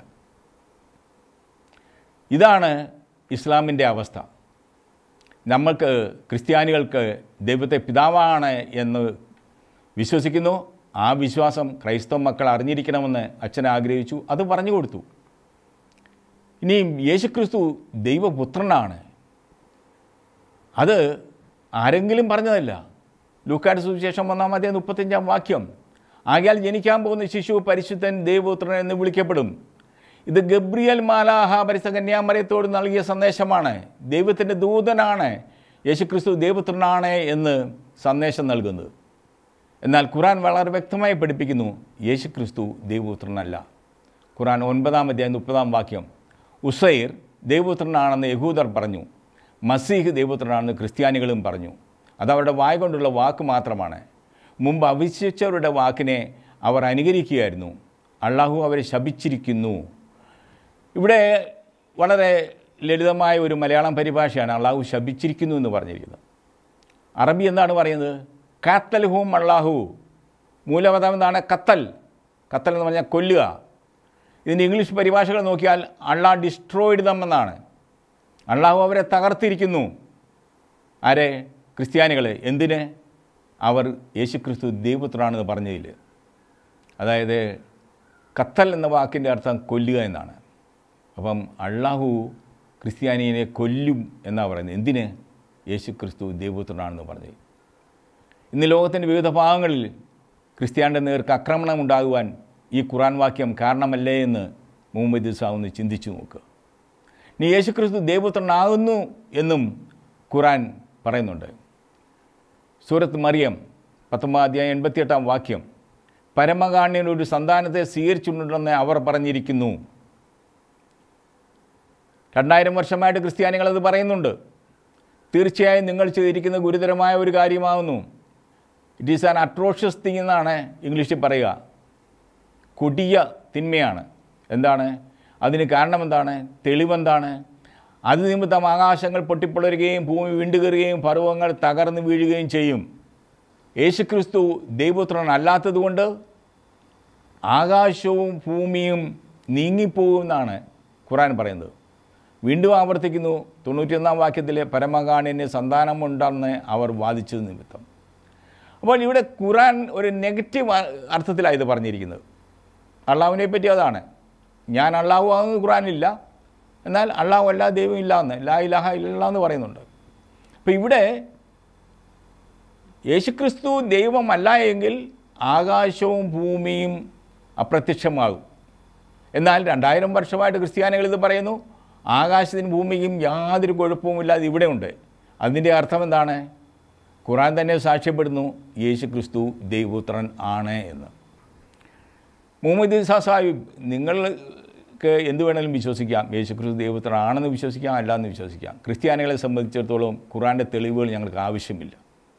ഇതാണ് ഇസ്ലാമിൻ്റെ അവസ്ഥ നമ്മൾക്ക് ക്രിസ്ത്യാനികൾക്ക് ദൈവത്തെ പിതാവാണ് എന്ന് വിശ്വസിക്കുന്നു ആ വിശ്വാസം ക്രൈസ്തവ മക്കൾ അറിഞ്ഞിരിക്കണമെന്ന് അച്ഛൻ ആഗ്രഹിച്ചു അത് പറഞ്ഞു കൊടുത്തു ഇനിയും യേശുക്രിസ്തു ദൈവപുത്രനാണ് അത് ആരെങ്കിലും പറഞ്ഞതല്ല ലൂക്കാട് സുവിശേഷം ഒന്നാം അധ്യായം മുപ്പത്തഞ്ചാം വാക്യം ആകയാൽ ജനിക്കാൻ പോകുന്ന ശിശു പരിശുദ്ധൻ ദൈവപുത്രൻ എന്ന് വിളിക്കപ്പെടും ഇത് ഗബ്രിയൽ മാലാഹ പരിസ കന്യാമരയത്തോട് നൽകിയ സന്ദേശമാണ് ദൈവത്തിൻ്റെ ദൂതനാണ് യേശുക്രിസ്തു ദൈവപുത്രനാണ് എന്ന് സന്ദേശം നൽകുന്നത് എന്നാൽ ഖുറാൻ വളരെ വ്യക്തമായി പഠിപ്പിക്കുന്നു യേശുക്രിസ്തു ദൈവപുത്രനല്ല ഖുറാൻ ഒൻപതാം അധ്യായം മുപ്പതാം വാക്യം ഉസൈർ ദൈവപുത്രനാണെന്ന് യഹൂദർ പറഞ്ഞു മസീഹ് ദൈവപുത്രനാണെന്ന് ക്രിസ്ത്യാനികളും പറഞ്ഞു അതവരുടെ വായ കൊണ്ടുള്ള വാക്ക് മാത്രമാണ് മുമ്പ് അവിശ്വസിച്ചവരുടെ വാക്കിനെ അവർ അനുകരിക്കുകയായിരുന്നു അള്ളാഹു അവരെ ശപിച്ചിരിക്കുന്നു ഇവിടെ വളരെ ലളിതമായ ഒരു മലയാളം പരിഭാഷയാണ് അള്ളാഹു ശപിച്ചിരിക്കുന്നു എന്ന് പറഞ്ഞിരിക്കുന്നത് അറബി എന്താണ് പറയുന്നത് കാത്തൽ ഹൂം അള്ളാഹു മൂലപദം എന്താണ് കത്തൽ കത്തൽ എന്ന് പറഞ്ഞാൽ കൊല്ലുക ഇതിൻ്റെ ഇംഗ്ലീഷ് പരിഭാഷകൾ നോക്കിയാൽ അള്ളാഹ് ഡിസ്ട്രോയിഡ് ദം എന്നാണ് അള്ളാഹു അവരെ തകർത്തിരിക്കുന്നു ആരെ ക്രിസ്ത്യാനികൾ എന്തിന് അവർ യേശുക്രിസ്തു ദൈവപുത്രനാണെന്ന് പറഞ്ഞതിൽ അതായത് കത്തൽ എന്ന വാക്കിൻ്റെ അർത്ഥം കൊല്ലുക എന്നാണ് അപ്പം അള്ളാഹു ക്രിസ്ത്യാനിയെ കൊല്ലും എന്നാണ് പറയുന്നത് എന്തിന് യേശുക്രിസ്തു ദൈവപുത്രനാണെന്ന് പറഞ്ഞത് ഇന്ന് ലോകത്തിൻ്റെ വിവിധ ഭാഗങ്ങളിൽ ക്രിസ്ത്യാനിയുടെ നേർക്ക് ആക്രമണം ഉണ്ടാകുവാൻ ഈ ഖുറാൻ വാക്യം കാരണമല്ലേ എന്ന് മുഹമ്മദ് ഇസാ ഒന്ന് ചിന്തിച്ചു നോക്കുക നീ യേശുക്രിസ്തു ദൈവപുത്രനാകുന്നു എന്നും ഖുറാൻ പറയുന്നുണ്ട് സൂറത്ത് മറിയം പത്തൊമ്പത് അധ്യായം എൺപത്തിയെട്ടാം വാക്യം പരമകാണ്യൻ ഒരു സന്താനത്തെ സ്വീകരിച്ചിട്ടുണ്ടെന്ന് അവർ പറഞ്ഞിരിക്കുന്നു രണ്ടായിരം വർഷമായിട്ട് ക്രിസ്ത്യാനികൾ അത് പറയുന്നുണ്ട് തീർച്ചയായും നിങ്ങൾ ചെയ്തിരിക്കുന്ന ഗുരുതരമായ ഒരു കാര്യമാകുന്നു it is an atrocious thing എന്നാണ് ഇംഗ്ലീഷിൽ പറയുക കൊടിയ തിന്മയാണ് എന്താണ് അതിന് കാരണമെന്താണ് തെളിവെന്താണ് അത് നിമിത്തം ആകാശങ്ങൾ പൊട്ടിപ്പൊളരുകയും ഭൂമി വിണ്ടുകയറുകയും പർവ്വങ്ങൾ തകർന്ന് വീഴുകയും ചെയ്യും യേശുക്രിസ്തു ദൈവപുത്രൻ അല്ലാത്തതുകൊണ്ട് ആകാശവും ഭൂമിയും നീങ്ങിപ്പോകുമെന്നാണ് ഖുറാൻ പറയുന്നത് വീണ്ടും ആവർത്തിക്കുന്നു തൊണ്ണൂറ്റിയൊന്നാം വാക്യത്തിലെ പരമകാണിന് സന്താനമുണ്ടെന്ന് അവർ വാദിച്ചത് നിമിത്തം അപ്പോൾ ഇവിടെ ഖുറാൻ ഒരു നെഗറ്റീവ് അർത്ഥത്തിലാണ് ഇത് പറഞ്ഞിരിക്കുന്നത് അള്ളാഹുവിനെ പറ്റി അതാണ് ഞാൻ അള്ളാഹു ആകുന്നത് ഖുറാനില്ല എന്നാൽ അള്ളാഹു അല്ലാ ദൈവം ഇല്ല എന്ന് ലാ ഇലാഹ ഇല്ല എന്ന് പറയുന്നുണ്ട് അപ്പോൾ ഇവിടെ യേശുക്രിസ്തു ദൈവമല്ല എങ്കിൽ ആകാശവും ഭൂമിയും അപ്രത്യക്ഷമാകും എന്നാൽ രണ്ടായിരം വർഷമായിട്ട് ക്രിസ്ത്യാനികൾ ഇത് പറയുന്നു ആകാശത്തിനും ഭൂമിക്കും യാതൊരു കുഴപ്പവുമില്ലാതെ ഇവിടെയുണ്ട് അതിൻ്റെ അർത്ഥം എന്താണ് ഖുറാൻ തന്നെ സാക്ഷ്യപ്പെടുന്നു യേശു ക്രിസ്തു ദൈവപുത്രൻ ആണ് എന്ന് മുഹമ്മദ് ഇസാ സാഹിബ് നിങ്ങൾക്ക് എന്ത് വേണമെങ്കിലും വിശ്വസിക്കാം യേശു ക്രിസ്തു ദൈവപുത്രൻ ആണെന്ന് വിശ്വസിക്കാം അല്ല എന്ന് വിശ്വസിക്കാം ക്രിസ്ത്യാനികളെ സംബന്ധിച്ചിടത്തോളം ഖുറാൻ്റെ തെളിവുകൾ ഞങ്ങൾക്ക് ആവശ്യമില്ല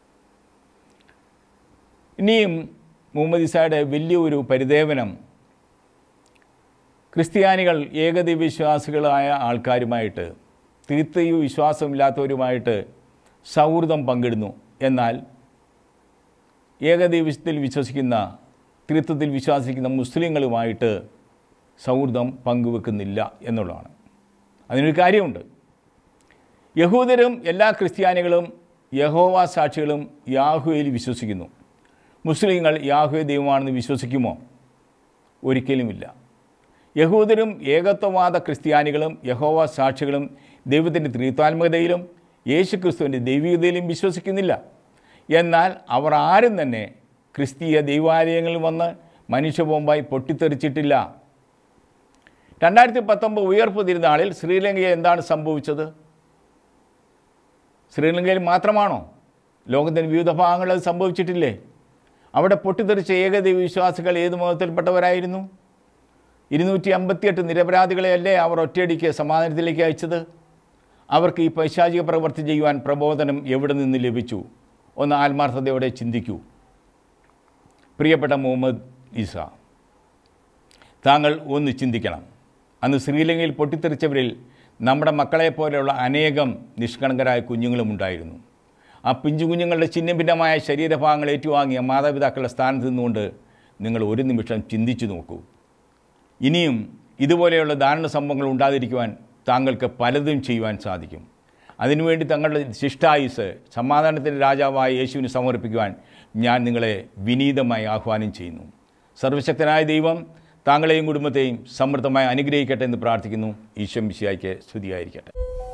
ഇനിയും മുഹമ്മദ് ഇസായുടെ വലിയൊരു പരിദേവനം ക്രിസ്ത്യാനികൾ ഏകദൈവവിശ്വാസികളായ ആൾക്കാരുമായിട്ട് തിരുത്തൈവ വിശ്വാസമില്ലാത്തവരുമായിട്ട് സൗഹൃദം പങ്കിടുന്നു എന്നാൽ ഏകദൈവത്തിൽ വിശ്വസിക്കുന്ന തിരുത്തത്തിൽ വിശ്വസിക്കുന്ന മുസ്ലിങ്ങളുമായിട്ട് സൗഹൃദം പങ്കുവെക്കുന്നില്ല എന്നുള്ളതാണ് അതിനൊരു കാര്യമുണ്ട് യഹൂദരും എല്ലാ ക്രിസ്ത്യാനികളും യഹോവ സാക്ഷികളും യാഹുവയിൽ വിശ്വസിക്കുന്നു മുസ്ലിങ്ങൾ യാഹുവെ ദൈവമാണെന്ന് വിശ്വസിക്കുമോ ഒരിക്കലുമില്ല യഹൂദരും ഏകത്വവാദ ക്രിസ്ത്യാനികളും യഹോവ സാക്ഷികളും ദൈവത്തിൻ്റെ ത്രിത്വാത്മകതയിലും യേശു ക്രിസ്തുവിൻ്റെ ദൈവികതയിലും വിശ്വസിക്കുന്നില്ല എന്നാൽ അവർ ആരും തന്നെ ക്രിസ്തീയ ദൈവാലയങ്ങളിൽ വന്ന് മനുഷ്യബോംബായി പൊട്ടിത്തെറിച്ചിട്ടില്ല രണ്ടായിരത്തി പത്തൊമ്പത് ഉയർപ്പ് തിരുനാളിൽ ശ്രീലങ്കയിൽ എന്താണ് സംഭവിച്ചത് ശ്രീലങ്കയിൽ മാത്രമാണോ ലോകത്തിൻ്റെ വിവിധ ഭാഗങ്ങളിൽ അത് സംഭവിച്ചിട്ടില്ലേ അവിടെ പൊട്ടിത്തെറിച്ച ഏകദൈവ വിശ്വാസികൾ ഏത് മതത്തിൽപ്പെട്ടവരായിരുന്നു ഇരുന്നൂറ്റി അമ്പത്തിയെട്ട് നിരപരാധികളെയല്ലേ അവർ ഒറ്റയടിക്ക് സമാധാനത്തിലേക്ക് അയച്ചത് അവർക്ക് ഈ പൈശാചിക പ്രവൃത്തി ചെയ്യുവാൻ പ്രബോധനം എവിടെ നിന്ന് ലഭിച്ചു ഒന്ന് ആത്മാർത്ഥതയോടെ ചിന്തിക്കൂ പ്രിയപ്പെട്ട മുഹമ്മദ് ഈസ താങ്കൾ ഒന്ന് ചിന്തിക്കണം അന്ന് ശ്രീലങ്കയിൽ പൊട്ടിത്തെറിച്ചവരിൽ നമ്മുടെ മക്കളെപ്പോലെയുള്ള അനേകം നിഷ്കളങ്കരായ കുഞ്ഞുങ്ങളും ഉണ്ടായിരുന്നു ആ പിഞ്ചു കുഞ്ഞുങ്ങളുടെ ചിഹ്ന ഭിന്നമായ ശരീരഭാഗങ്ങൾ ഏറ്റുവാങ്ങിയ മാതാപിതാക്കളുടെ സ്ഥാനത്ത് നിന്നുകൊണ്ട് നിങ്ങൾ ഒരു നിമിഷം ചിന്തിച്ചു നോക്കൂ ഇനിയും ഇതുപോലെയുള്ള ദാരുണ സംഭവങ്ങൾ ഉണ്ടാതിരിക്കുവാൻ താങ്കൾക്ക് പലതും ചെയ്യുവാൻ സാധിക്കും അതിനുവേണ്ടി തങ്ങളുടെ ശിഷ്ടായുസ് സമാധാനത്തിൻ്റെ രാജാവായ യേശുവിന് സമർപ്പിക്കുവാൻ ഞാൻ നിങ്ങളെ വിനീതമായി ആഹ്വാനം ചെയ്യുന്നു സർവശക്തനായ ദൈവം താങ്കളെയും കുടുംബത്തെയും സമൃദ്ധമായി അനുഗ്രഹിക്കട്ടെ എന്ന് പ്രാർത്ഥിക്കുന്നു ഈശ്വം വിശയായിക്ക് സ്തുതിയായിരിക്കട്ടെ